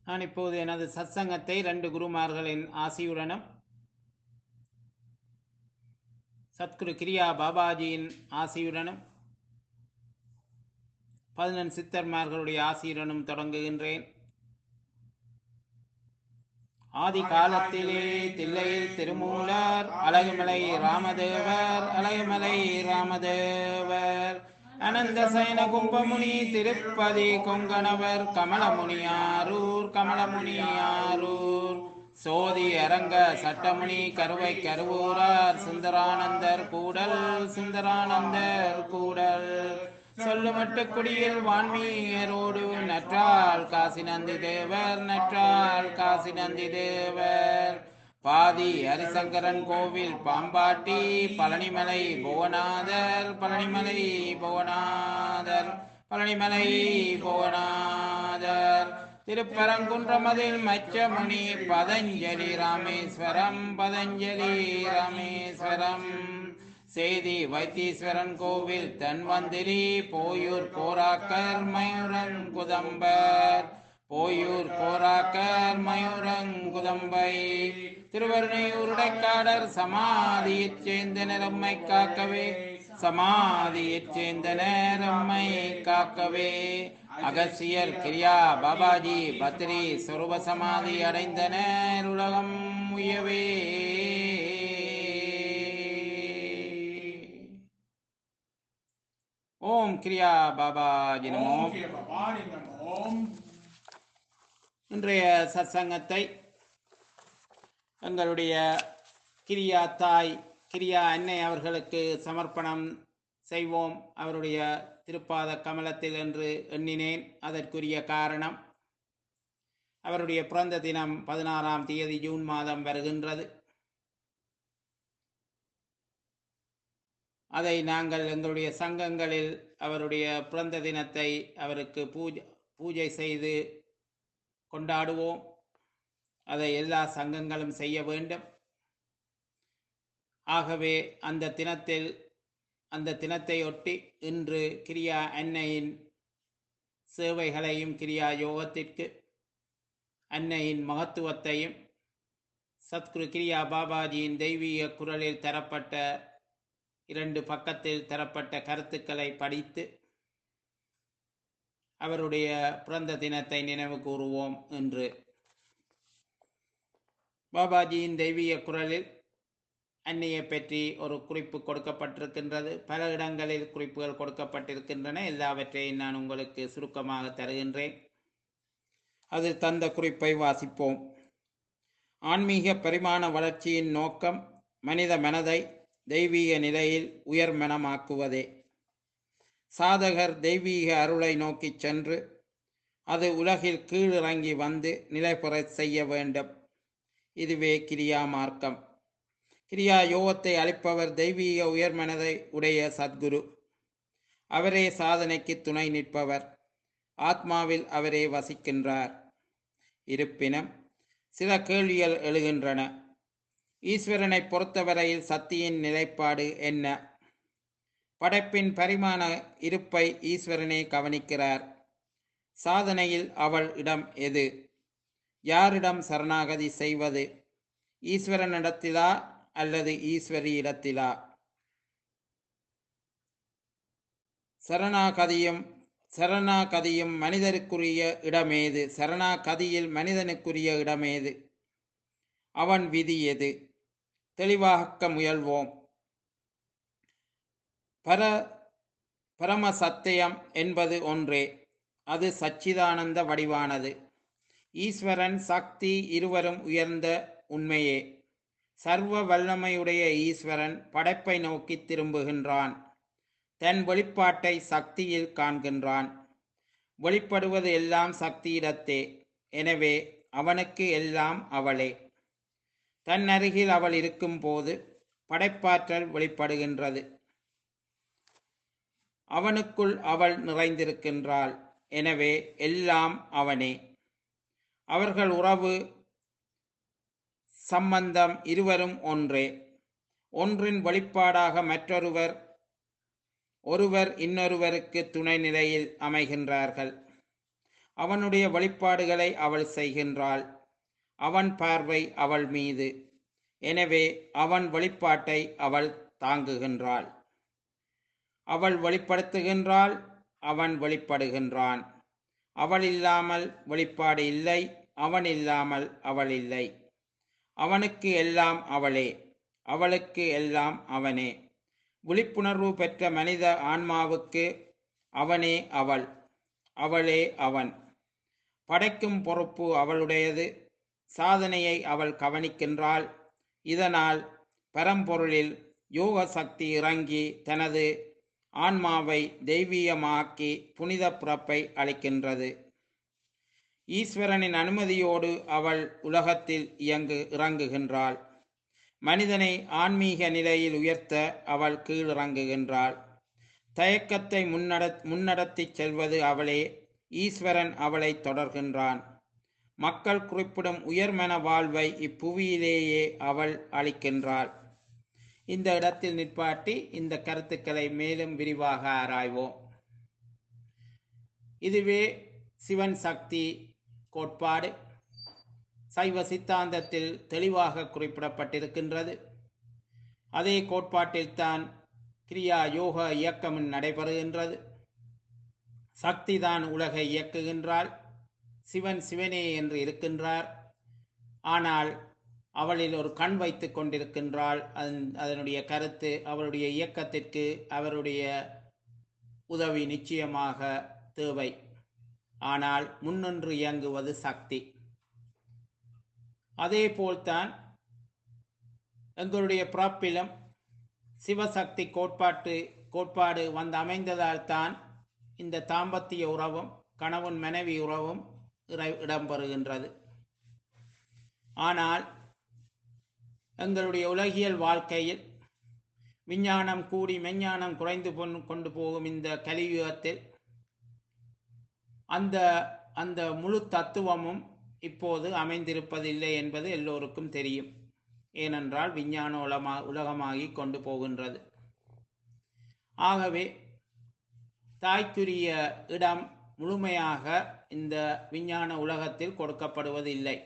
நான் இப்போது எனது சத்சங்கத்தை ரெண்டு குருமார்களின் ஆசியுடனும் சத்குரு கிரியா பாபாஜியின் ஆசியுடனும் பதினெண் சித்தர்மார்களுடைய ஆசியுடனும் தொடங்குகின்றேன் ஆதி காலத்திலே தில்லையில் திருமூலர் அழகுமலை ராமதேவர் அழகுமலை ராமதேவர் அனந்த சயன கும்பமுனி திருப்பதி கொங்கணவர் கமலமுனியாரூர் கமலமுனியாரூர் சோதி அரங்க சட்டமுனி கருவை கருவூரார் சுந்தரானந்தர் கூடல் சுந்தரானந்தர் கூடல் சொல்லுமட்டு குடியில் வான்மீயரோடு நற்றால் காசி நந்தி தேவர் நற்றால் காசி நந்தி தேவர் பாதி ஹரிசங்கரன் கோவில் பாம்பாட்டி பழனிமலை புவனாதர் பழனிமலை புவனாதர் பழனிமலை புவனாதர் திருப்பரங்குன்றமதில் மச்சமுனி பதஞ்சலி ராமேஸ்வரம் பதஞ்சலி ராமேஸ்வரம் செய்தி வைத்தீஸ்வரன் கோவில் தன்வந்திரி போயூர் போராக்கர் மயூரன் குதம்பர் போயூர் போராக்கர் மயூரங்குதம்பை திருவருணையூருடைக்காடர் சமாதியைச் சேர்ந்த நிறம்மை காக்கவே சமாதியைச் சேர்ந்த நேரம்மை காக்கவே அகசியர் கிரியா பாபாஜி பத்ரி சொருப சமாதி அடைந்தனர் உலகம் உயவே ஓம் கிரியா பாபாஜி நமோ ஓம் கிரிய பவானி நமோம் இன்றைய சத்சங்கத்தை எங்களுடைய கிரியா தாய் கிரியா அன்னை அவர்களுக்கு சமர்ப்பணம் செய்வோம் அவருடைய திருப்பாத கமலத்தில் என்று எண்ணினேன் அதற்குரிய காரணம் அவருடைய பிறந்த தினம் பதினாறாம் தேதி ஜூன் மாதம் வருகின்றது அதை நாங்கள் எங்களுடைய சங்கங்களில் அவருடைய பிறந்த தினத்தை அவருக்கு பூஜை பூஜை செய்து கொண்டாடுவோம் அதை எல்லா சங்கங்களும் செய்ய வேண்டும் ஆகவே அந்த தினத்தில் அந்த தினத்தையொட்டி இன்று கிரியா அன்னையின் சேவைகளையும் கிரியா யோகத்திற்கு அன்னையின் மகத்துவத்தையும் சத்குரு கிரியா பாபாஜியின் தெய்வீக குரலில் தரப்பட்ட இரண்டு பக்கத்தில் தரப்பட்ட கருத்துக்களை படித்து அவருடைய பிறந்த தினத்தை நினைவு கூறுவோம் என்று பாபாஜியின் தெய்வீக குரலில் அன்னையை பற்றி ஒரு குறிப்பு கொடுக்கப்பட்டிருக்கின்றது பல இடங்களில் குறிப்புகள் கொடுக்கப்பட்டிருக்கின்றன எல்லாவற்றையும் நான் உங்களுக்கு சுருக்கமாக தருகின்றேன் அதில் தந்த குறிப்பை வாசிப்போம் ஆன்மீக பரிமாண வளர்ச்சியின் நோக்கம் மனித மனதை தெய்வீக நிலையில் உயர்மனமாக்குவதே சாதகர் தெய்வீக அருளை நோக்கிச் சென்று அது உலகில் கீழிறங்கி வந்து நிலைபெறச் செய்ய வேண்டும் இதுவே கிரியா மார்க்கம் கிரியா யோகத்தை அளிப்பவர் தெய்வீக உயர்மனதை உடைய சத்குரு அவரே சாதனைக்கு துணை நிற்பவர் ஆத்மாவில் அவரே வசிக்கின்றார் இருப்பினும் சில கேள்விகள் எழுகின்றன ஈஸ்வரனை பொறுத்தவரையில் சக்தியின் நிலைப்பாடு என்ன படைப்பின் பரிமாண இருப்பை ஈஸ்வரனே கவனிக்கிறார் சாதனையில் அவள் இடம் எது யாரிடம் சரணாகதி செய்வது ஈஸ்வரனிடத்திலா அல்லது ஈஸ்வரியிடத்திலா சரணாகதியும் சரணாகதியும் மனிதருக்குரிய இடமேது சரணாகதியில் மனிதனுக்குரிய இடமேது அவன் விதி எது தெளிவாக்க முயல்வோம் பர பரம சத்தியம் என்பது ஒன்றே அது சச்சிதானந்த வடிவானது ஈஸ்வரன் சக்தி இருவரும் உயர்ந்த உண்மையே சர்வ வல்லமையுடைய ஈஸ்வரன் படைப்பை நோக்கி திரும்புகின்றான் தன் வெளிப்பாட்டை சக்தியில் காண்கின்றான் வெளிப்படுவது எல்லாம் சக்தியிடத்தே எனவே அவனுக்கு எல்லாம் அவளே தன் அருகில் அவள் இருக்கும்போது படைப்பாற்றல் வெளிப்படுகின்றது அவனுக்குள் அவள் நிறைந்திருக்கின்றாள் எனவே எல்லாம் அவனே அவர்கள் உறவு சம்பந்தம் இருவரும் ஒன்றே ஒன்றின் வெளிப்பாடாக மற்றொருவர் ஒருவர் இன்னொருவருக்கு துணை நிலையில் அமைகின்றார்கள் அவனுடைய வெளிப்பாடுகளை அவள் செய்கின்றாள் அவன் பார்வை அவள் மீது எனவே அவன் வெளிப்பாட்டை அவள் தாங்குகின்றாள் அவள் வெளிப்படுத்துகின்றாள் அவன் வெளிப்படுகின்றான் அவள் இல்லாமல் வெளிப்பாடு இல்லை அவன் இல்லாமல் அவள் இல்லை அவனுக்கு எல்லாம் அவளே அவளுக்கு எல்லாம் அவனே விழிப்புணர்வு பெற்ற மனித ஆன்மாவுக்கு அவனே அவள் அவளே அவன் படைக்கும் பொறுப்பு அவளுடையது சாதனையை அவள் கவனிக்கின்றாள் இதனால் பரம்பொருளில் யோக சக்தி இறங்கி தனது ஆன்மாவை தெய்வீகமாக்கி புனித பிறப்பை அளிக்கின்றது ஈஸ்வரனின் அனுமதியோடு அவள் உலகத்தில் இயங்கு இறங்குகின்றாள் மனிதனை ஆன்மீக நிலையில் உயர்த்த அவள் கீழிறங்குகின்றாள் தயக்கத்தை முன்னட முன்னடத்திச் செல்வது அவளே ஈஸ்வரன் அவளை தொடர்கின்றான் மக்கள் குறிப்பிடும் உயர்மன வாழ்வை இப்புவியிலேயே அவள் அளிக்கின்றாள் இந்த இடத்தில் நிற்பாட்டி இந்த கருத்துக்களை மேலும் விரிவாக ஆராய்வோம் இதுவே சிவன் சக்தி கோட்பாடு சைவ சித்தாந்தத்தில் தெளிவாக குறிப்பிடப்பட்டிருக்கின்றது அதே கோட்பாட்டில்தான் கிரியா யோக இயக்கமும் நடைபெறுகின்றது சக்தி தான் உலகை இயக்குகின்றாள் சிவன் சிவனே என்று இருக்கின்றார் ஆனால் அவளில் ஒரு கண் வைத்து கொண்டிருக்கின்றாள் அதன் அதனுடைய கருத்து அவளுடைய இயக்கத்திற்கு அவருடைய உதவி நிச்சயமாக தேவை ஆனால் முன்னின்று இயங்குவது சக்தி அதே போல்தான் எங்களுடைய பிறப்பிலும் சிவசக்தி கோட்பாட்டு கோட்பாடு வந்து அமைந்ததால் தான் இந்த தாம்பத்திய உறவும் கணவன் மனைவி உறவும் இறை- இடம்பெறுகின்றது ஆனால் எங்களுடைய உலகியல் வாழ்க்கையில் விஞ்ஞானம் கூடி மெஞ்ஞானம் குறைந்து பொன்- கொண்டு போகும் இந்த கலியுகத்தில் அந்த அந்த முழு தத்துவமும் இப்போது அமைந்திருப்பதில்லை என்பது எல்லோருக்கும் தெரியும் ஏனென்றால் விஞ்ஞான உலமா உலகமாகி கொண்டு போகின்றது ஆகவே தாய்க்குரிய இடம் முழுமையாக இந்த விஞ்ஞான உலகத்தில் கொடுக்கப்படுவதில்லை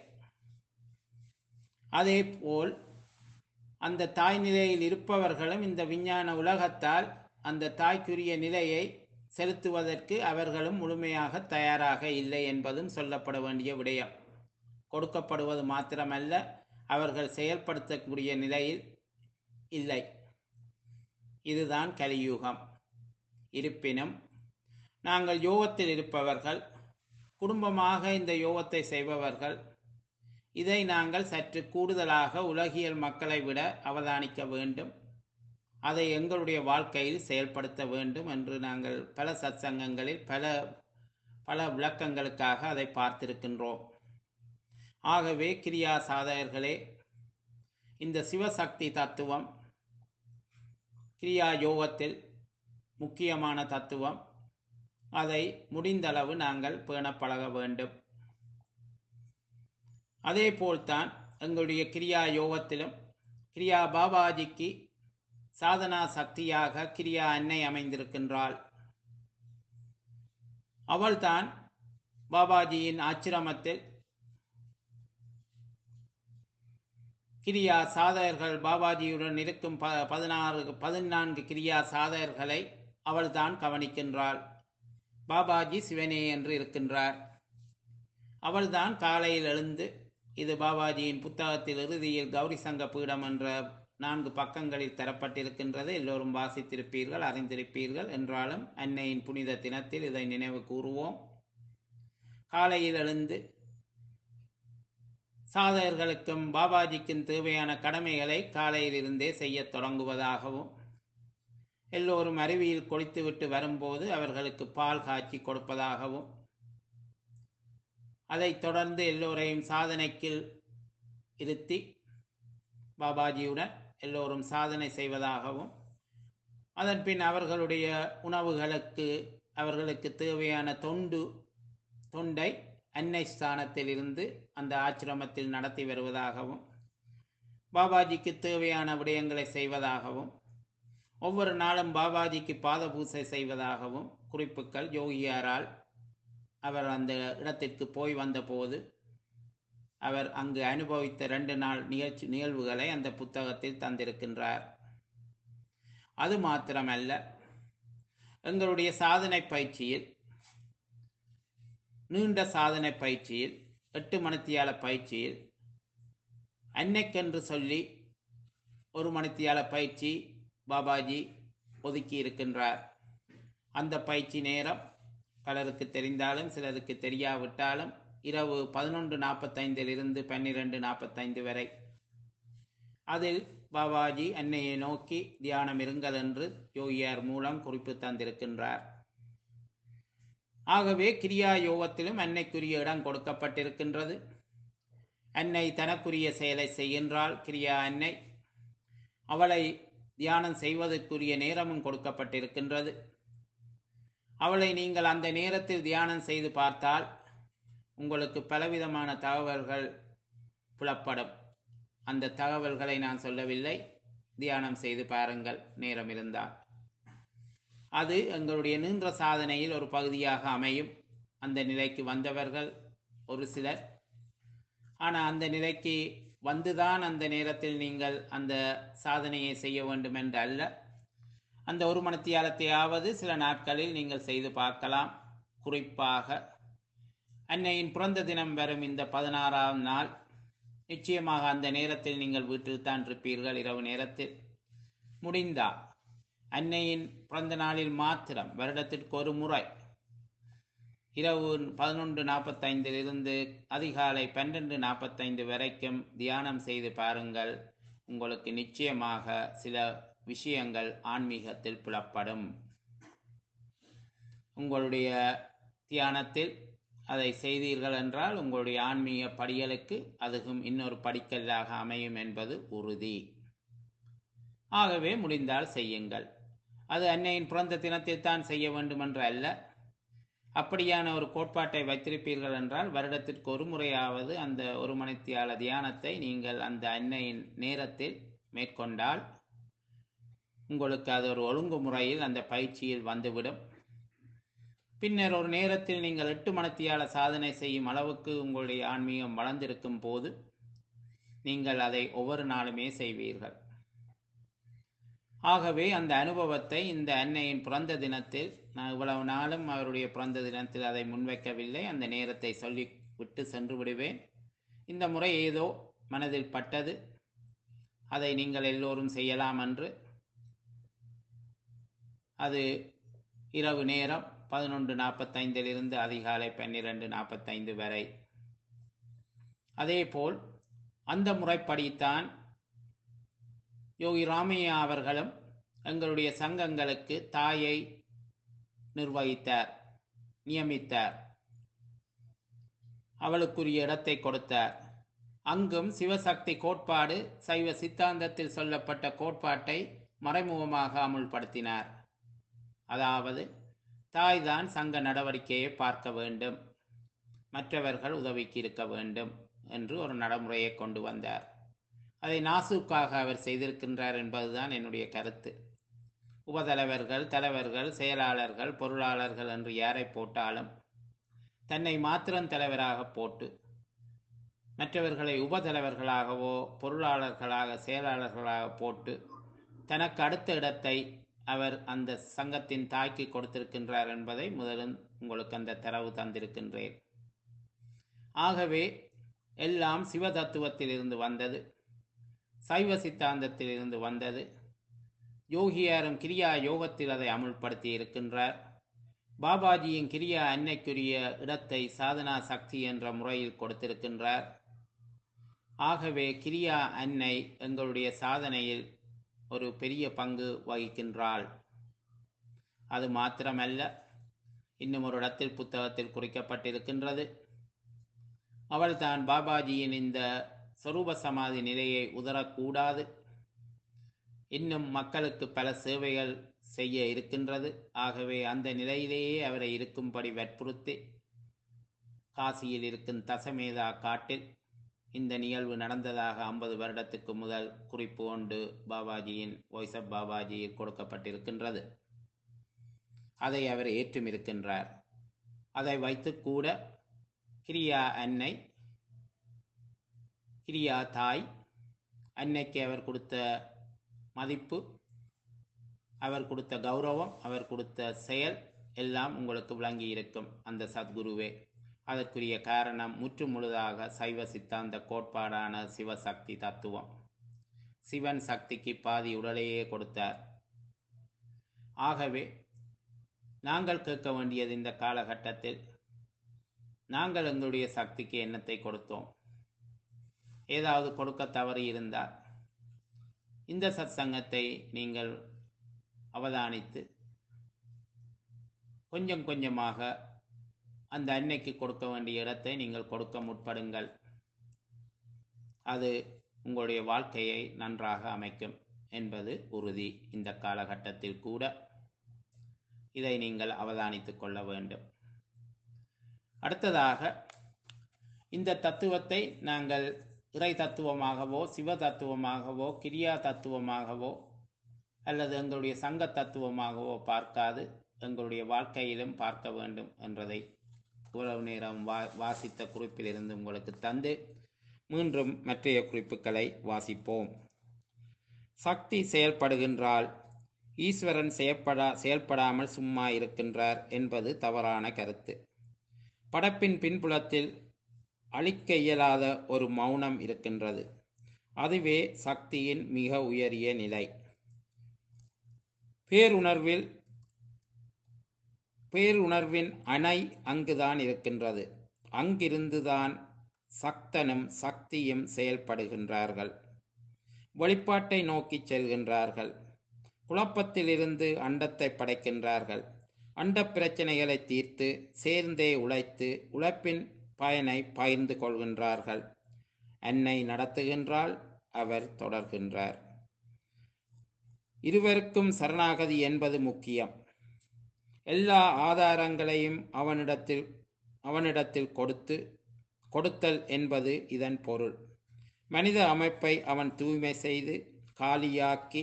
அதேபோல் அந்த தாய் நிலையில் இருப்பவர்களும் இந்த விஞ்ஞான உலகத்தால் அந்த தாய்க்குரிய நிலையை செலுத்துவதற்கு அவர்களும் முழுமையாக தயாராக இல்லை என்பதும் சொல்லப்பட வேண்டிய விடயம் கொடுக்கப்படுவது மாத்திரமல்ல அவர்கள் செயல்படுத்தக்கூடிய நிலையில் இல்லை இதுதான் கலியுகம் இருப்பினும் நாங்கள் யோகத்தில் இருப்பவர்கள் குடும்பமாக இந்த யோகத்தை செய்பவர்கள் இதை நாங்கள் சற்று கூடுதலாக உலகியல் மக்களை விட அவதானிக்க வேண்டும் அதை எங்களுடைய வாழ்க்கையில் செயல்படுத்த வேண்டும் என்று நாங்கள் பல சத்சங்கங்களில் பல பல விளக்கங்களுக்காக அதை பார்த்திருக்கின்றோம் ஆகவே கிரியா சாதகர்களே இந்த சிவசக்தி தத்துவம் கிரியா யோகத்தில் முக்கியமான தத்துவம் அதை முடிந்தளவு நாங்கள் பேண பழக வேண்டும் அதே போல்தான் எங்களுடைய கிரியா யோகத்திலும் கிரியா பாபாஜிக்கு சாதனா சக்தியாக கிரியா அன்னை அமைந்திருக்கின்றாள் அவள்தான் பாபாஜியின் ஆச்சிரமத்தில் கிரியா சாதகர்கள் பாபாஜியுடன் இருக்கும் ப பதினாறு பதினான்கு கிரியா சாதகர்களை அவள்தான் கவனிக்கின்றாள் பாபாஜி சிவனே என்று இருக்கின்றார் அவள்தான் காலையில் எழுந்து இது பாபாஜியின் புத்தகத்தில் இறுதியில் கௌரி சங்க பீடம் என்ற நான்கு பக்கங்களில் தரப்பட்டிருக்கின்றது எல்லோரும் வாசித்திருப்பீர்கள் அறிந்திருப்பீர்கள் என்றாலும் அன்னையின் புனித தினத்தில் இதை நினைவு கூறுவோம் காலையில் எழுந்து சாதகர்களுக்கும் பாபாஜிக்கும் தேவையான கடமைகளை காலையில் இருந்தே செய்யத் தொடங்குவதாகவும் எல்லோரும் அருவியில் கொளித்துவிட்டு வரும்போது அவர்களுக்கு பால் காய்ச்சி கொடுப்பதாகவும் அதைத் தொடர்ந்து எல்லோரையும் சாதனைக்கு இருத்தி பாபாஜியுடன் எல்லோரும் சாதனை செய்வதாகவும் அதன் பின் அவர்களுடைய உணவுகளுக்கு அவர்களுக்கு தேவையான தொண்டு தொண்டை அன்னை ஸ்தானத்தில் இருந்து அந்த ஆச்சிரமத்தில் நடத்தி வருவதாகவும் பாபாஜிக்கு தேவையான விடயங்களை செய்வதாகவும் ஒவ்வொரு நாளும் பாபாஜிக்கு பாத பூசை செய்வதாகவும் குறிப்புகள் யோகியாரால் அவர் அந்த இடத்திற்கு போய் வந்தபோது அவர் அங்கு அனுபவித்த ரெண்டு நாள் நிகழ்ச்சி நிகழ்வுகளை அந்த புத்தகத்தில் தந்திருக்கின்றார் அது மாத்திரமல்ல எங்களுடைய சாதனை பயிற்சியில் நீண்ட சாதனை பயிற்சியில் எட்டு மணித்தியால பயிற்சியில் அன்னைக்கென்று சொல்லி ஒரு மணித்தியால பயிற்சி பாபாஜி ஒதுக்கி இருக்கின்றார் அந்த பயிற்சி நேரம் பலருக்கு தெரிந்தாலும் சிலருக்கு தெரியாவிட்டாலும் இரவு பதினொன்று நாற்பத்தைந்திலிருந்து பன்னிரெண்டு நாற்பத்தைந்து வரை அதில் பாபாஜி அன்னையை நோக்கி தியானம் இருங்கள் என்று யோகியார் மூலம் குறிப்பு தந்திருக்கின்றார் ஆகவே கிரியா யோகத்திலும் அன்னைக்குரிய இடம் கொடுக்கப்பட்டிருக்கின்றது அன்னை தனக்குரிய செயலை செய்கின்றாள் கிரியா அன்னை அவளை தியானம் செய்வதற்குரிய நேரமும் கொடுக்கப்பட்டிருக்கின்றது அவளை நீங்கள் அந்த நேரத்தில் தியானம் செய்து பார்த்தால் உங்களுக்கு பலவிதமான தகவல்கள் புலப்படும் அந்த தகவல்களை நான் சொல்லவில்லை தியானம் செய்து பாருங்கள் நேரம் இருந்தால் அது எங்களுடைய நீண்ட சாதனையில் ஒரு பகுதியாக அமையும் அந்த நிலைக்கு வந்தவர்கள் ஒரு சிலர் ஆனால் அந்த நிலைக்கு வந்துதான் அந்த நேரத்தில் நீங்கள் அந்த சாதனையை செய்ய வேண்டும் என்று அல்ல அந்த ஒரு மணத்தியாலத்தையாவது சில நாட்களில் நீங்கள் செய்து பார்க்கலாம் குறிப்பாக அன்னையின் பிறந்த தினம் வரும் இந்த பதினாறாம் நாள் நிச்சயமாக அந்த நேரத்தில் நீங்கள் வீட்டில் தான் இருப்பீர்கள் இரவு நேரத்தில் முடிந்தால் அன்னையின் பிறந்த நாளில் மாத்திரம் வருடத்திற்கு ஒரு முறை இரவு பதினொன்று நாற்பத்தைந்திலிருந்து அதிகாலை பன்னெண்டு நாற்பத்தைந்து வரைக்கும் தியானம் செய்து பாருங்கள் உங்களுக்கு நிச்சயமாக சில விஷயங்கள் ஆன்மீகத்தில் புலப்படும் உங்களுடைய தியானத்தில் அதை செய்தீர்கள் என்றால் உங்களுடைய ஆன்மீக படிகளுக்கு அதுவும் இன்னொரு படிக்கல்லாக அமையும் என்பது உறுதி ஆகவே முடிந்தால் செய்யுங்கள் அது அன்னையின் பிறந்த தினத்தில் தான் செய்ய வேண்டும் என்று அல்ல அப்படியான ஒரு கோட்பாட்டை வைத்திருப்பீர்கள் என்றால் வருடத்திற்கு ஒரு முறையாவது அந்த ஒரு மணித்தியால தியானத்தை நீங்கள் அந்த அன்னையின் நேரத்தில் மேற்கொண்டால் உங்களுக்கு அது ஒரு ஒழுங்குமுறையில் அந்த பயிற்சியில் வந்துவிடும் பின்னர் ஒரு நேரத்தில் நீங்கள் எட்டு மணத்தியால சாதனை செய்யும் அளவுக்கு உங்களுடைய ஆன்மீகம் வளர்ந்திருக்கும் போது நீங்கள் அதை ஒவ்வொரு நாளுமே செய்வீர்கள் ஆகவே அந்த அனுபவத்தை இந்த அன்னையின் பிறந்த தினத்தில் நான் இவ்வளவு நாளும் அவருடைய பிறந்த தினத்தில் அதை முன்வைக்கவில்லை அந்த நேரத்தை சொல்லி விட்டு சென்று விடுவேன் இந்த முறை ஏதோ மனதில் பட்டது அதை நீங்கள் எல்லோரும் செய்யலாம் என்று அது இரவு நேரம் பதினொன்று நாற்பத்தைந்திலிருந்து அதிகாலை பன்னிரெண்டு நாற்பத்தைந்து வரை அதேபோல் அந்த முறைப்படித்தான் யோகி ராமையா அவர்களும் எங்களுடைய சங்கங்களுக்கு தாயை நிர்வகித்தார் நியமித்தார் அவளுக்குரிய இடத்தை கொடுத்தார் அங்கும் சிவசக்தி கோட்பாடு சைவ சித்தாந்தத்தில் சொல்லப்பட்ட கோட்பாட்டை மறைமுகமாக அமுல்படுத்தினார் அதாவது தாய்தான் சங்க நடவடிக்கையை பார்க்க வேண்டும் மற்றவர்கள் உதவிக்கு இருக்க வேண்டும் என்று ஒரு நடைமுறையை கொண்டு வந்தார் அதை நாசுக்காக அவர் செய்திருக்கின்றார் என்பதுதான் என்னுடைய கருத்து உபதலைவர்கள் தலைவர்கள் செயலாளர்கள் பொருளாளர்கள் என்று யாரை போட்டாலும் தன்னை மாத்திரம் தலைவராக போட்டு மற்றவர்களை உபதலைவர்களாகவோ பொருளாளர்களாக செயலாளர்களாக போட்டு தனக்கு அடுத்த இடத்தை அவர் அந்த சங்கத்தின் தாய்க்கு கொடுத்திருக்கின்றார் என்பதை முதலில் உங்களுக்கு அந்த தரவு தந்திருக்கின்றேன் ஆகவே எல்லாம் சிவ தத்துவத்தில் இருந்து வந்தது சைவ சித்தாந்தத்தில் இருந்து வந்தது யோகியாரும் கிரியா யோகத்தில் அதை அமுல்படுத்தி இருக்கின்றார் பாபாஜியின் கிரியா அன்னைக்குரிய இடத்தை சாதனா சக்தி என்ற முறையில் கொடுத்திருக்கின்றார் ஆகவே கிரியா அன்னை எங்களுடைய சாதனையில் ஒரு பெரிய பங்கு வகிக்கின்றாள் அது மாத்திரமல்ல இன்னும் ஒரு இடத்தில் புத்தகத்தில் குறிக்கப்பட்டிருக்கின்றது அவள் தான் பாபாஜியின் இந்த சொரூப சமாதி நிலையை உதரக்கூடாது இன்னும் மக்களுக்கு பல சேவைகள் செய்ய இருக்கின்றது ஆகவே அந்த நிலையிலேயே அவரை இருக்கும்படி வற்புறுத்தி காசியில் இருக்கும் தசமேதா காட்டில் இந்த நிகழ்வு நடந்ததாக ஐம்பது வருடத்துக்கு முதல் குறிப்பு கொண்டு பாபாஜியின் வாய்ஸ் ஆஃப் பாபாஜியில் கொடுக்கப்பட்டிருக்கின்றது அதை அவர் ஏற்றும் இருக்கின்றார் அதை வைத்து கூட கிரியா அன்னை கிரியா தாய் அன்னைக்கு அவர் கொடுத்த மதிப்பு அவர் கொடுத்த கௌரவம் அவர் கொடுத்த செயல் எல்லாம் உங்களுக்கு விளங்கி இருக்கும் அந்த சத்குருவே அதற்குரிய காரணம் முற்று முழுதாக சைவ சித்தாந்த கோட்பாடான சிவசக்தி தத்துவம் சிவன் சக்திக்கு பாதி உடலையே கொடுத்தார் ஆகவே நாங்கள் கேட்க வேண்டியது இந்த காலகட்டத்தில் நாங்கள் எங்களுடைய சக்திக்கு எண்ணத்தை கொடுத்தோம் ஏதாவது கொடுக்க தவறி இருந்தால் இந்த சத்சங்கத்தை நீங்கள் அவதானித்து கொஞ்சம் கொஞ்சமாக அந்த அன்னைக்கு கொடுக்க வேண்டிய இடத்தை நீங்கள் கொடுக்க முற்படுங்கள் அது உங்களுடைய வாழ்க்கையை நன்றாக அமைக்கும் என்பது உறுதி இந்த காலகட்டத்தில் கூட இதை நீங்கள் அவதானித்துக் கொள்ள வேண்டும் அடுத்ததாக இந்த தத்துவத்தை நாங்கள் இறை தத்துவமாகவோ சிவ தத்துவமாகவோ கிரியா தத்துவமாகவோ அல்லது எங்களுடைய சங்க தத்துவமாகவோ பார்க்காது எங்களுடைய வாழ்க்கையிலும் பார்க்க வேண்டும் என்றதை இவ்வளவு நேரம் வா வாசித்த குறிப்பிலிருந்து உங்களுக்கு தந்து மீண்டும் மற்றைய குறிப்புகளை வாசிப்போம் சக்தி செயல்படுகின்றால் ஈஸ்வரன் செயற்படா செயல்படாமல் சும்மா இருக்கின்றார் என்பது தவறான கருத்து படைப்பின் பின்புலத்தில் அழிக்க இயலாத ஒரு மௌனம் இருக்கின்றது அதுவே சக்தியின் மிக உயரிய நிலை பேருணர்வில் பேருணர்வின் அணை அங்குதான் இருக்கின்றது அங்கிருந்துதான் சக்தனும் சக்தியும் செயல்படுகின்றார்கள் வெளிப்பாட்டை நோக்கி செல்கின்றார்கள் குழப்பத்திலிருந்து அண்டத்தை படைக்கின்றார்கள் அண்ட பிரச்சனைகளை தீர்த்து சேர்ந்தே உழைத்து உழைப்பின் பயனை பகிர்ந்து கொள்கின்றார்கள் அன்னை நடத்துகின்றால் அவர் தொடர்கின்றார் இருவருக்கும் சரணாகதி என்பது முக்கியம் எல்லா ஆதாரங்களையும் அவனிடத்தில் அவனிடத்தில் கொடுத்து கொடுத்தல் என்பது இதன் பொருள் மனித அமைப்பை அவன் தூய்மை செய்து காலியாக்கி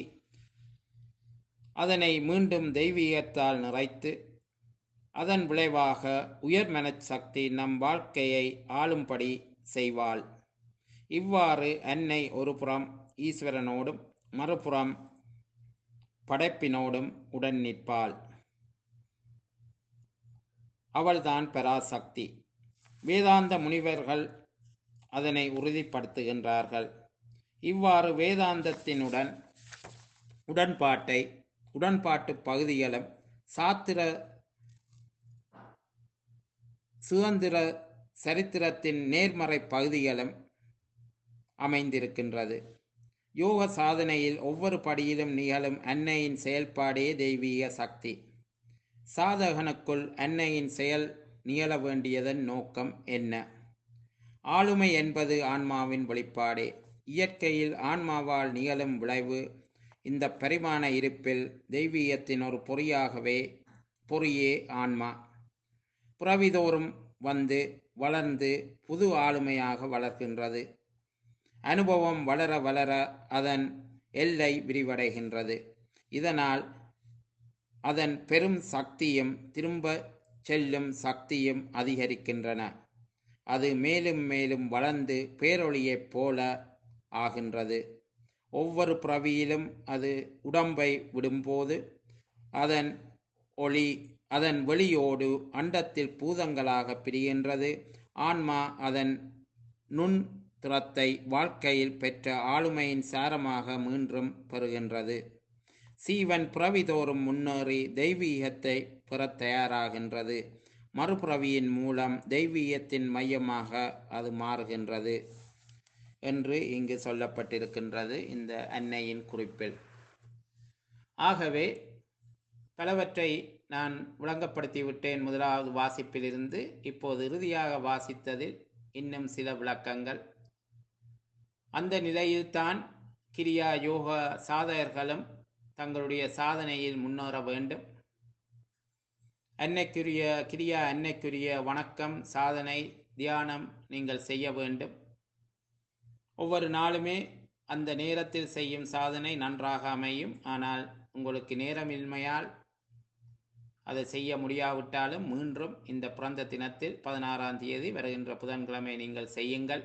அதனை மீண்டும் தெய்வீகத்தால் நிறைத்து அதன் விளைவாக உயர் மனச்சக்தி நம் வாழ்க்கையை ஆளும்படி செய்வாள் இவ்வாறு அன்னை ஒரு புறம் ஈஸ்வரனோடும் மறுபுறம் படைப்பினோடும் உடன் நிற்பாள் அவள்தான் பராசக்தி வேதாந்த முனிவர்கள் அதனை உறுதிப்படுத்துகின்றார்கள் இவ்வாறு வேதாந்தத்தினுடன் உடன்பாட்டை உடன்பாட்டு பகுதிகளும் சாத்திர சுதந்திர சரித்திரத்தின் நேர்மறை பகுதிகளும் அமைந்திருக்கின்றது யோக சாதனையில் ஒவ்வொரு படியிலும் நிகழும் அன்னையின் செயல்பாடே தெய்வீக சக்தி சாதகனுக்குள் அன்னையின் செயல் நிகழ வேண்டியதன் நோக்கம் என்ன ஆளுமை என்பது ஆன்மாவின் வெளிப்பாடே இயற்கையில் ஆன்மாவால் நிகழும் விளைவு இந்த பரிமாண இருப்பில் தெய்வீகத்தின் ஒரு பொறியாகவே பொறியே ஆன்மா புறவிதோறும் வந்து வளர்ந்து புது ஆளுமையாக வளர்க்கின்றது அனுபவம் வளர வளர அதன் எல்லை விரிவடைகின்றது இதனால் அதன் பெரும் சக்தியும் திரும்ப செல்லும் சக்தியும் அதிகரிக்கின்றன அது மேலும் மேலும் வளர்ந்து பேரொளியைப் போல ஆகின்றது ஒவ்வொரு பிறவியிலும் அது உடம்பை விடும்போது அதன் ஒளி அதன் வெளியோடு அண்டத்தில் பூதங்களாக பிரிகின்றது ஆன்மா அதன் நுண் திறத்தை வாழ்க்கையில் பெற்ற ஆளுமையின் சாரமாக மீண்டும் பெறுகின்றது சீவன் பிறவிதோறும் முன்னேறி தெய்வீகத்தை பெறத் தயாராகின்றது மறுபிறவியின் மூலம் தெய்வீகத்தின் மையமாக அது மாறுகின்றது என்று இங்கு சொல்லப்பட்டிருக்கின்றது இந்த அன்னையின் குறிப்பில் ஆகவே பலவற்றை நான் விளங்கப்படுத்தி விட்டேன் முதலாவது வாசிப்பிலிருந்து இப்போது இறுதியாக வாசித்ததில் இன்னும் சில விளக்கங்கள் அந்த நிலையில்தான் கிரியா யோக சாதகர்களும் தங்களுடைய சாதனையில் முன்னேற வேண்டும் அன்னைக்குரிய கிரியா அன்னைக்குரிய வணக்கம் சாதனை தியானம் நீங்கள் செய்ய வேண்டும் ஒவ்வொரு நாளுமே அந்த நேரத்தில் செய்யும் சாதனை நன்றாக அமையும் ஆனால் உங்களுக்கு நேரமின்மையால் அதை செய்ய முடியாவிட்டாலும் மீண்டும் இந்த பிறந்த தினத்தில் பதினாறாம் தேதி வருகின்ற புதன்கிழமை நீங்கள் செய்யுங்கள்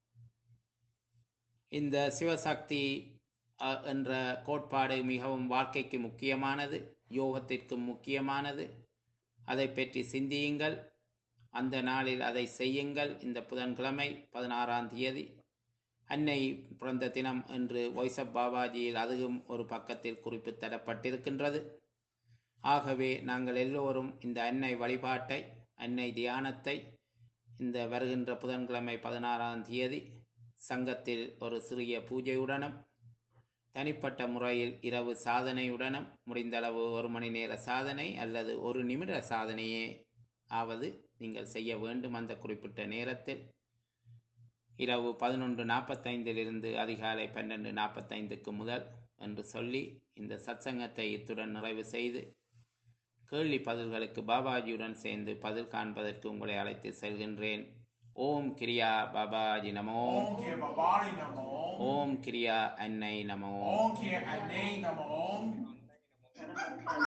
இந்த சிவசக்தி அ, என்ற கோட்பாடு மிகவும் வாழ்க்கைக்கு முக்கியமானது யோகத்திற்கு முக்கியமானது அதை பற்றி சிந்தியுங்கள் அந்த நாளில் அதை செய்யுங்கள் இந்த புதன்கிழமை பதினாறாம் தேதி அன்னை பிறந்த தினம் என்று வைசப் பாபாஜியில் அதுவும் ஒரு பக்கத்தில் குறிப்பு தரப்பட்டிருக்கின்றது ஆகவே நாங்கள் எல்லோரும் இந்த அன்னை வழிபாட்டை அன்னை தியானத்தை இந்த வருகின்ற புதன்கிழமை பதினாறாம் தேதி சங்கத்தில் ஒரு சிறிய பூஜையுடனும் தனிப்பட்ட முறையில் இரவு சாதனையுடனும் முடிந்தளவு ஒரு மணி நேர சாதனை அல்லது ஒரு நிமிட சாதனையே ஆவது நீங்கள் செய்ய வேண்டும் அந்த குறிப்பிட்ட நேரத்தில் இரவு பதினொன்று நாற்பத்தைந்திலிருந்து அதிகாலை பன்னெண்டு நாற்பத்தைந்துக்கு முதல் என்று சொல்லி இந்த சத்சங்கத்தை இத்துடன் நிறைவு செய்து கேள்வி பதில்களுக்கு பாபாஜியுடன் சேர்ந்து பதில் காண்பதற்கு உங்களை அழைத்து செல்கின்றேன் ஓம் கிரியா பாபாஜி நமோ Om Kir Babari Namo. ஓம் கிரியா அன்னை நமோ Om Kir Ane Namo.